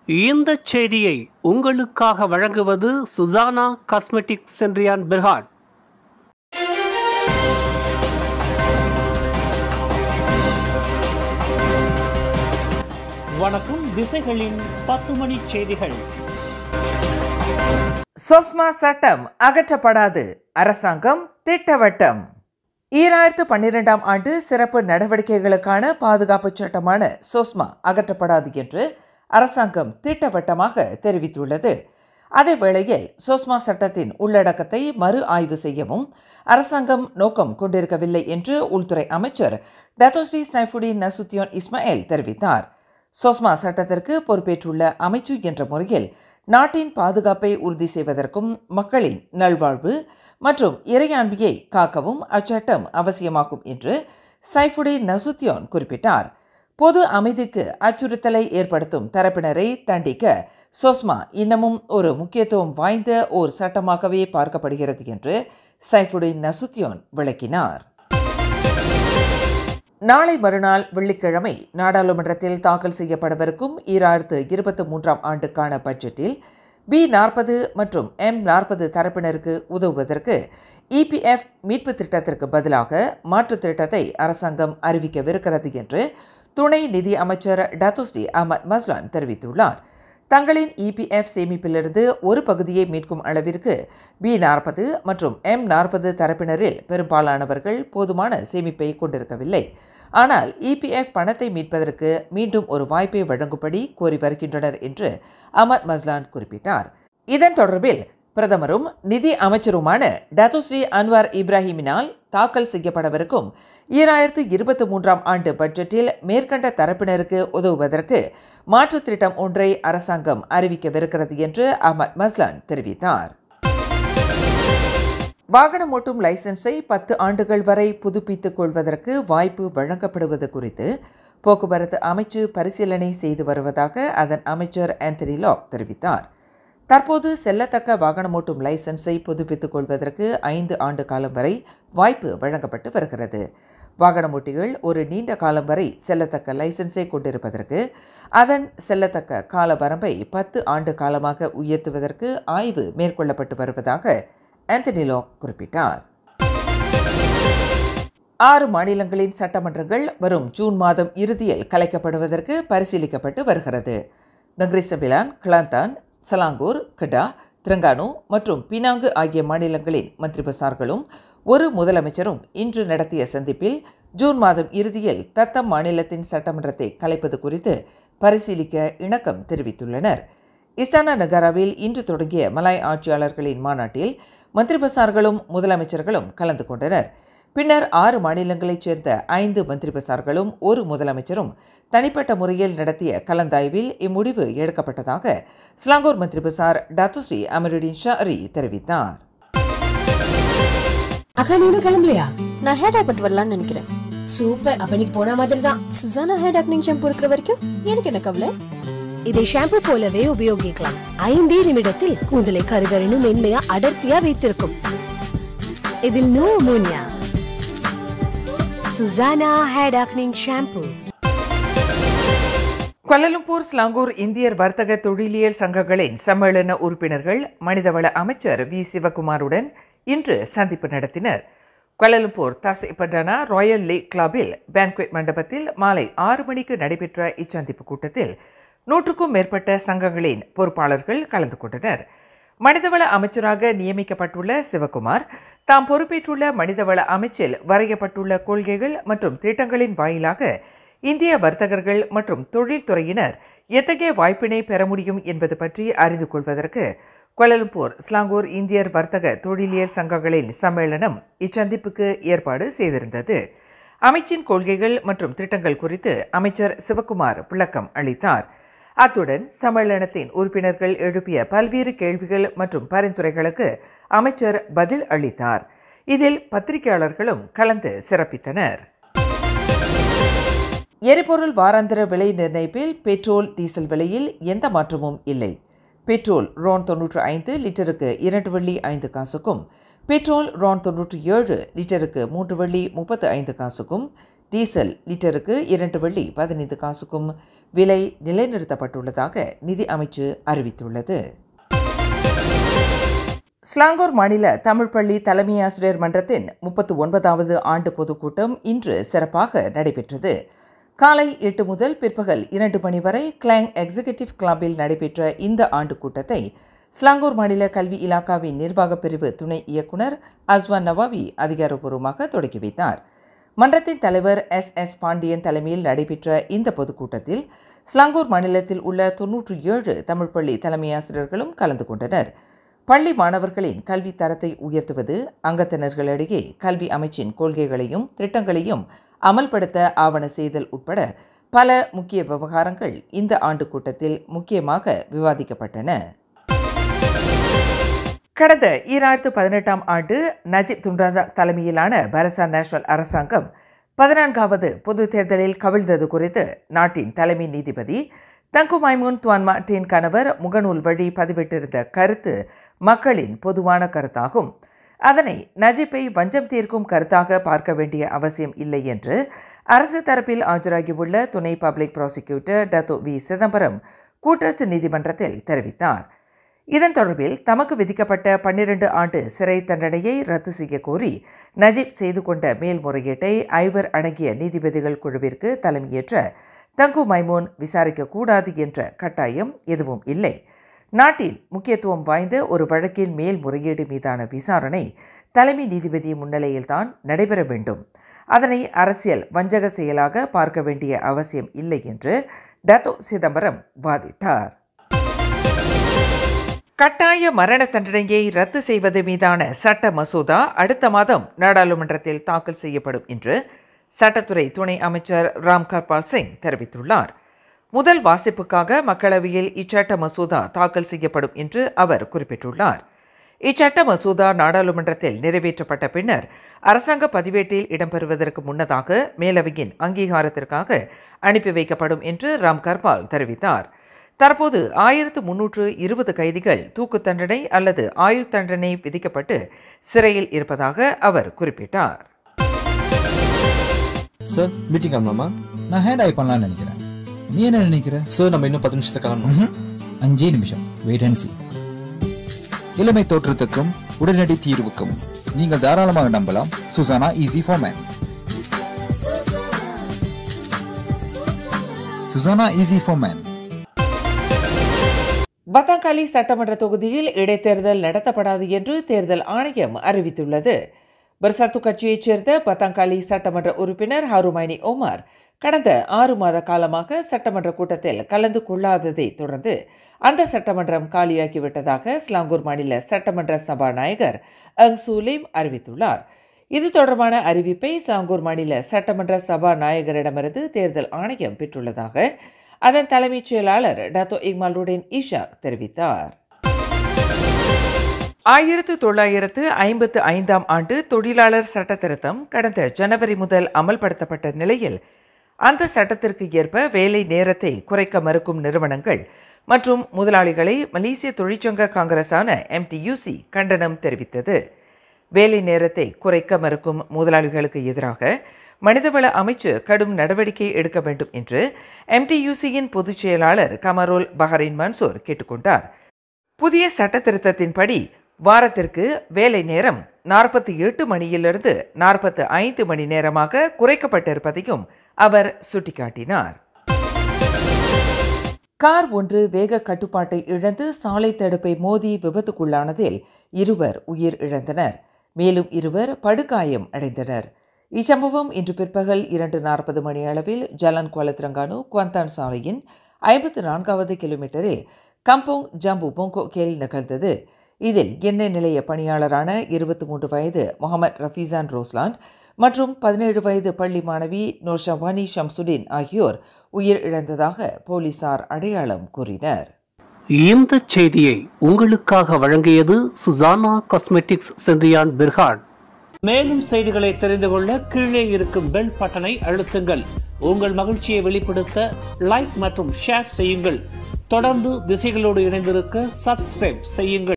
இந்த செய்தியை உங்களுக்காக வழங்குவது சுசானா காஸ்மெட்டிக்ஸ் சென்றியான் பெர்ஹாட் வணக்கம் திசைகளின் பத்து மணி செய்திகள் சொஸ்மா சட்டம் அகற்றப்படாது அரசாங்கம் திட்டவட்டம் ஈராயிரத்து பன்னிரெண்டாம் ஆண்டு சிறப்பு நடவடிக்கைகளுக்கான பாதுகாப்பு சட்டமான சொஸ்மா அகற்றப்படாது என்று அரசாங்கம் திட்டவட்டமாக தெரிவித்துள்ளது அதே வேளையில் சொஸ்மா சட்டத்தின் உள்ளடக்கத்தை மறு ஆய்வு செய்யவும் அரசாங்கம் நோக்கம் கொண்டிருக்கவில்லை என்று உள்துறை அமைச்சர் டத்தோஸ்ரீ சைஃபுடின் நசுத்தியோன் இஸ்மாயில் தெரிவித்தார் சொஸ்மா சட்டத்திற்கு பொறுப்பேற்றுள்ள அமைச்சு என்ற முறையில் நாட்டின் பாதுகாப்பை உறுதி செய்வதற்கும் மக்களின் நல்வாழ்வு மற்றும் இறையாண்மையை காக்கவும் அச்சட்டம் அவசியமாகும் என்று சைஃபுடி நசுத்தியோன் குறிப்பிட்டார் பொது அமைதிக்கு அச்சுறுத்தலை ஏற்படுத்தும் தரப்பினரை தண்டிக்க சொஸ்மா இன்னமும் ஒரு முக்கியத்துவம் வாய்ந்த ஓர் சட்டமாகவே பார்க்கப்படுகிறது என்று சைஃபுடின் நசுத்தியோன் விளக்கினார் நாளை மறுநாள் வெள்ளிக்கிழமை நாடாளுமன்றத்தில் தாக்கல் செய்யப்படவிருக்கும் ஈராயிரத்து இருபத்தி மூன்றாம் ஆண்டுக்கான பட்ஜெட்டில் பி நாற்பது மற்றும் எம் நாற்பது தரப்பினருக்கு உதவுவதற்கு இபிஎஃப் மீட்பு திட்டத்திற்கு பதிலாக மாற்றுத் திட்டத்தை அரசாங்கம் அறிவிக்கவிருக்கிறது என்று துணை நிதி அமைச்சர் டத்துஸ்ரீ அஹமத் மஸ்லான் தெரிவித்துள்ளார் தங்களின் இபிஎஃப் சேமிப்பிலிருந்து ஒரு பகுதியை மீட்கும் அளவிற்கு பி நாற்பது மற்றும் எம் நாற்பது தரப்பினரில் பெரும்பாலானவர்கள் போதுமான சேமிப்பை கொண்டிருக்கவில்லை ஆனால் இபிஎஃப் பணத்தை மீட்பதற்கு மீண்டும் ஒரு வாய்ப்பை வழங்கும்படி கோரி வருகின்றனர் என்று அமர் மஸ்லான் குறிப்பிட்டார் இதன் தொடர்பில் பிரதமரும் நிதி அமைச்சருமான டத்துஸ்ரீ அன்வார் இப்ராஹிமினால் தாக்கல் செய்யப்படவிருக்கும் ஈராயிரத்து இருபத்தி மூன்றாம் ஆண்டு பட்ஜெட்டில் மேற்கண்ட தரப்பினருக்கு உதவுவதற்கு மாற்றுத் திட்டம் ஒன்றை அரசாங்கம் அறிவிக்கவிருக்கிறது என்று அஹமத் மஸ்லான் தெரிவித்தார் வாகனம் ஓட்டும் லைசன்ஸை பத்து ஆண்டுகள் வரை புதுப்பித்துக் கொள்வதற்கு வாய்ப்பு வழங்கப்படுவது குறித்து போக்குவரத்து அமைச்சு பரிசீலனை செய்து வருவதாக அதன் அமைச்சர் ஆந்தனி லாக் தெரிவித்தார் தற்போது செல்லத்தக்க வாகனமோட்டும் லைசன்ஸை புதுப்பித்துக் கொள்வதற்கு ஐந்து ஆண்டு காலம் வரை வாய்ப்பு வழங்கப்பட்டு வருகிறது வாகனமோட்டிகள் ஒரு நீண்ட காலம் வரை செல்லத்தக்க லைசன்ஸை கொண்டிருப்பதற்கு அதன் செல்லத்தக்க கால வரம்பை பத்து ஆண்டு காலமாக உயர்த்துவதற்கு ஆய்வு மேற்கொள்ளப்பட்டு வருவதாக ஆந்தனி லாக் குறிப்பிட்டார் ஆறு மாநிலங்களின் சட்டமன்றங்கள் வரும் ஜூன் மாதம் இறுதியில் கலைக்கப்படுவதற்கு பரிசீலிக்கப்பட்டு வருகிறது நக்ரிசபிலான் கிளாந்தான் சலாங்கூர் கடா திரங்கானு மற்றும் பினாங்கு ஆகிய மாநிலங்களின் மந்திரி பசார்களும் ஒரு முதலமைச்சரும் இன்று நடத்திய சந்திப்பில் ஜூன் மாதம் இறுதியில் தத்தம் மாநிலத்தின் சட்டமன்றத்தை கலைப்பது குறித்து பரிசீலிக்க இணக்கம் தெரிவித்துள்ளனர் இஸ்தானா நகராவில் இன்று தொடங்கிய மலாய் ஆட்சியாளர்களின் மாநாட்டில் மந்திரி பசார்களும் முதலமைச்சர்களும் கலந்து கொண்டனர் பின்னர் ஆறு மாநிலங்களைச் சேர்ந்த ஐந்து மந்திரி பசார்களும் ஒரு முதலமைச்சரும் தனிப்பட்ட முறையில் நடத்திய கலந்தாய்வில் இம்முடிவு எடுக்கப்பட்டதாக ஸ்லாங்கூர் மந்திரி பசார் டாத்துஸ்ரீ அமருடின் ஷாரி தெரிவித்தார் அக்கா நீனும் கிளம்பலையா நான் ஹேர் டைப் வரலாம்னு நினைக்கிறேன் சூப்பர் அப்ப நீ போன மாதிரி தான் சுசானா ஹேர் டாக்னிங் ஷாம்பு இருக்கிற வரைக்கும் எனக்கு என்ன கவலை இதை ஷாம்பு போலவே உபயோகிக்கலாம் ஐந்தே நிமிடத்தில் கூந்தலை கருகருன்னு மென்மையா அடர்த்தியா வைத்திருக்கும் இதில் நோ அமோனியா சுசானா ஹேர் டாக்னிங் ஷாம்பு கொல்லலும்பூர் ஸ்லாங்கூர் இந்தியர் வர்த்தக தொழிலியல் சங்கங்களின் சம்மேளன உறுப்பினர்கள் மனிதவள அமைச்சர் வி சிவகுமாருடன் இன்று சந்திப்பு நடத்தினர் கொல்லலும்பூர் தாசிப்பட்டானா ராயல் லேக் கிளப்பில் பேன்குவேட் மண்டபத்தில் மாலை ஆறு மணிக்கு நடைபெற்ற இச்சந்திப்பு கூட்டத்தில் நூற்றுக்கும் மேற்பட்ட சங்கங்களின் பொறுப்பாளர்கள் கலந்து கொண்டனர் மனிதவள அமைச்சராக நியமிக்கப்பட்டுள்ள சிவகுமார் தாம் பொறுப்பேற்றுள்ள மனிதவள அமைச்சில் வரையப்பட்டுள்ள கொள்கைகள் மற்றும் திட்டங்களின் வாயிலாக இந்திய வர்த்தகர்கள் மற்றும் தொழில்துறையினர் எத்தகைய வாய்ப்பினை பெற முடியும் என்பது பற்றி அறிந்து கொள்வதற்கு கொலலும்பூர் ஸ்லாங்கூர் இந்தியர் வர்த்தக தொழிலியல் சங்கங்களின் சம்மேளனம் இச்சந்திப்புக்கு ஏற்பாடு செய்திருந்தது அமைச்சின் கொள்கைகள் மற்றும் திட்டங்கள் குறித்து அமைச்சர் சிவகுமார் விளக்கம் அளித்தார் அத்துடன் சம்மேளனத்தின் உறுப்பினர்கள் எழுப்பிய பல்வேறு கேள்விகள் மற்றும் பரிந்துரைகளுக்கு அமைச்சர் பதில் அளித்தார் இதில் பத்திரிகையாளர்களும் கலந்து சிறப்பித்தனர் எரிபொருள் வாராந்திர விலை நிர்ணயிப்பில் பெட்ரோல் டீசல் விலையில் எந்த மாற்றமும் இல்லை பெட்ரோல் ரோன் தொன்னூற்று ஐந்து லிட்டருக்கு இரண்டு வெள்ளி ஐந்து காசுக்கும் பெட்ரோல் ரான் தொன்னூற்றி ஏழு லிட்டருக்கு மூன்று வெள்ளி முப்பத்து ஐந்து காசுக்கும் டீசல் லிட்டருக்கு இரண்டு வெள்ளி பதினைந்து காசுக்கும் விலை நிலைநிறுத்தப்பட்டுள்ளதாக நிதி அமைச்சு அறிவித்துள்ளது ஸ்லாங்கூர் மாநில தமிழ் பள்ளி தலைமை ஆசிரியர் மன்றத்தின் முப்பத்து ஒன்பதாவது ஆண்டு பொதுக்கூட்டம் இன்று சிறப்பாக நடைபெற்றது காலை எட்டு முதல் பிற்பகல் இரண்டு மணி வரை கிளாங் எக்ஸிகியூட்டிவ் கிளப்பில் நடைபெற்ற இந்த ஆண்டு கூட்டத்தை ஸ்லாங்கூர் மாநில கல்வி இலாக்காவின் நிர்வாகப் பிரிவு துணை இயக்குனர் அஸ்வான் நவாவி அதிகாரப்பூர்வமாக தொடங்கி வைத்தார் மன்றத்தின் தலைவர் எஸ் எஸ் பாண்டியன் தலைமையில் நடைபெற்ற இந்த பொதுக்கூட்டத்தில் ஸ்லாங்கூர் மாநிலத்தில் உள்ள தொன்னூற்றி ஏழு தமிழ் பள்ளி தலைமை ஆசிரியர்களும் கலந்து கொண்டனர் பள்ளி மாணவர்களின் கல்வி தரத்தை உயர்த்துவது அங்கத்தினர்களிடையே கல்வி அமைச்சின் கொள்கைகளையும் திட்டங்களையும் அமல்படுத்த ஆவண செய்தல் உட்பட பல முக்கிய விவகாரங்கள் இந்த ஆண்டு கூட்டத்தில் முக்கியமாக விவாதிக்கப்பட்டன கடந்த ஈராயிரத்து பதினெட்டாம் ஆண்டு நஜீப் துன்ராசா தலைமையிலான பரசான் நேஷனல் அரசாங்கம் பதினான்காவது பொது தேர்தலில் கவிழ்ந்தது குறித்து நாட்டின் தலைமை நீதிபதி தங்கு மைமூன் துவான் மார்டின் கணவர் முகநூல் வழி பதிவிட்டிருந்த கருத்து மக்களின் பொதுவான கருத்தாகும் அதனை நஜீப்பை வஞ்சம் தீர்க்கும் கருத்தாக பார்க்க வேண்டிய அவசியம் இல்லை என்று அரசு தரப்பில் ஆஜராகியுள்ள துணை public prosecutor Dato V Chidambaram கூட்டரசு நீதிமன்றத்தில் தெரிவித்தார் இதன் தொடர்பில் தமக்கு விதிக்கப்பட்ட பன்னிரண்டு ஆண்டு சிறை தண்டனையை ரத்து செய்ய கோரி நஜீப் செய்து கொண்ட மேல்முறையீட்டை ஐவர் அடங்கிய நீதிபதிகள் குழுவிற்கு தலைமையேற்ற தங்கு மைமூன் விசாரிக்கக்கூடாது என்ற கட்டாயம் எதுவும் இல்லை நாட்டில் முக்கியத்துவம் வாய்ந்த ஒரு வழக்கின் மேல்முறையீடு மீதான விசாரணை தலைமை நீதிபதி முன்னிலையில்தான் நடைபெற வேண்டும் அதனை அரசியல் வஞ்சக செயலாக பார்க்க வேண்டிய அவசியம் இல்லை என்று டத்தோ சிதம்பரம் வாதிட்டார் கட்டாய மரண தண்டனையை ரத்து செய்வது மீதான சட்ட மசோதா அடுத்த மாதம் நாடாளுமன்றத்தில் தாக்கல் செய்யப்படும் என்று சட்டத்துறை துணை அமைச்சர் ராம் கர்பால் சிங் தெரிவித்துள்ளார் முதல் வாசிப்புக்காக மக்களவையில் இச்சட்ட மசோதா தாக்கல் செய்யப்படும் என்று அவர் குறிப்பிட்டுள்ளார் இச்சட்ட மசோதா நாடாளுமன்றத்தில் நிறைவேற்றப்பட்ட பின்னர் அரசாங்க பதிவேட்டில் இடம்பெறுவதற்கு முன்னதாக மேலவையின் அங்கீகாரத்திற்காக அனுப்பி வைக்கப்படும் என்று ராம் கர்பால் தெரிவித்தார் தற்போது ஆயிரத்து முன்னூற்று இருபது கைதிகள் தூக்கு தண்டனை அல்லது ஆயுள் தண்டனை விதிக்கப்பட்டு சிறையில் இருப்பதாக அவர் குறிப்பிட்டார் சார் மீட்டிங் கிளம்பலாமா நான் ஹேண்ட் ஐ பண்ணலாம்னு நினைக்கிறேன் நீ என்ன நினைக்கிற சார் நம்ம இன்னும் பத்து நிமிஷத்துக்கு கிளம்பணும் ம்ஹும். அஞ்சே நிமிஷம் வெயிட் அண்ட் சி இளமை தோற்றத்துக்கும் உடனடி தீர்வுக்கும் நீங்கள் தாராளமாக நம்பலாம் சுசானா ஈஸி ஃபார்மேன் சுசானா ஈஸி ஃபார்மேன் பத்தாங்காலி சட்டமன்ற தொகுதியில் இடைத்தேர்தல் நடத்தப்படாது என்று தேர்தல் ஆணையம் அறிவித்துள்ளது பர்சாத்து கட்சியைச் சேர்ந்த பத்தாங்காலி சட்டமன்ற உறுப்பினர் ஹருமைனி ஓமார் கடந்த ஆறு மாத காலமாக சட்டமன்ற கூட்டத்தில் கலந்து கொள்ளாததை தொடர்ந்து அந்த சட்டமன்றம் காலியாகிவிட்டதாக ஸ்லாங்கூர் மாநில சட்டமன்ற சபாநாயகர் அங் சூலேம் அறிவித்துள்ளார் இது தொடர்பான அறிவிப்பை சாங்கூர் மாநில சட்டமன்ற சபாநாயகரிடமிருந்து தேர்தல் ஆணையம் பெற்றுள்ளதாக அதன் தலைமைச் செயலாளர் டாத்தோ இக்மாலுடன் ஈஷா தெரிவித்தார் ஆயிரத்து தொள்ளாயிரத்து ஐம்பத்து ஐந்தாம் ஆண்டு தொழிலாளர் சட்ட திருத்தம் கடந்த ஜனவரி முதல் அமல்படுத்தப்பட்ட நிலையில் அந்த சட்டத்திற்கு ஏற்ப வேலை நேரத்தை குறைக்க மறுக்கும் நிறுவனங்கள் மற்றும் முதலாளிகளை மலேசிய தொழிற்சங்க காங்கிரஸான எம்டியூசி கண்டனம் தெரிவித்தது வேலை நேரத்தை குறைக்க மறுக்கும் முதலாளிகளுக்கு எதிராக மனிதவள அமைச்சு கடும் நடவடிக்கை எடுக்க வேண்டும் என்று எம்டியூசியின் பொதுச் செயலாளர் கமரோல் பஹரின் மன்சூர் கேட்டுக்கொண்டார் புதிய சட்ட திருத்தத்தின்படி வாரத்திற்கு வேலை நேரம் நாற்பத்தி எட்டு மணியிலிருந்து நாற்பத்து ஐந்து மணி நேரமாக குறைக்கப்பட்டிருப்பதையும் அவர் சுட்டிக்காட்டினார் கார் ஒன்று வேக கட்டுப்பாட்டை இழந்து சாலை தடுப்பை மோதி விபத்துக்குள்ளானதில் இருவர் உயிர் இழந்தனர் மேலும் இருவர் படுகாயம் அடைந்தனர் இச்சம்பவம் இன்று பிற்பகல் இரண்டு நாற்பது மணி அளவில் ஜலன் குவலத்திரங்கானு குவந்தான் சாலையின் ஐம்பத்து நான்காவது கிலோமீட்டரில் கம்போங் ஜம்பு பொங்கோகேல் நிகழ்ந்தது இதில் எண்ணெய் நிலைய பணியாளரான இருபத்தி மூன்று வயது முகமது ரஃபீசான் ரோஸ்லாண்ட் மற்றும் பதினேழு வயது பள்ளி மாணவி நோஷாவானி ஷம்சுடின் ஆகியோர் உயிர் இழந்ததாக போலீசார் அடையாளம் கூறினர் இந்த செய்தியை உங்களுக்காக வழங்கியது சுசானா காஸ்மெட்டிக்ஸ் சென்றியான் பிர்ஹாட் மேலும் செய்திகளை தெரிந்து கொள்ள கீழே இருக்கும் பெல் பட்டனை அழுத்துங்கள் உங்கள் மகிழ்ச்சியை வெளிப்படுத்த லைக் மற்றும் ஷேர் செய்யுங்கள் தொடர்ந்து திசைகளோடு இணைந்திருக்க சப்ஸ்கிரைப் செய்யுங்கள்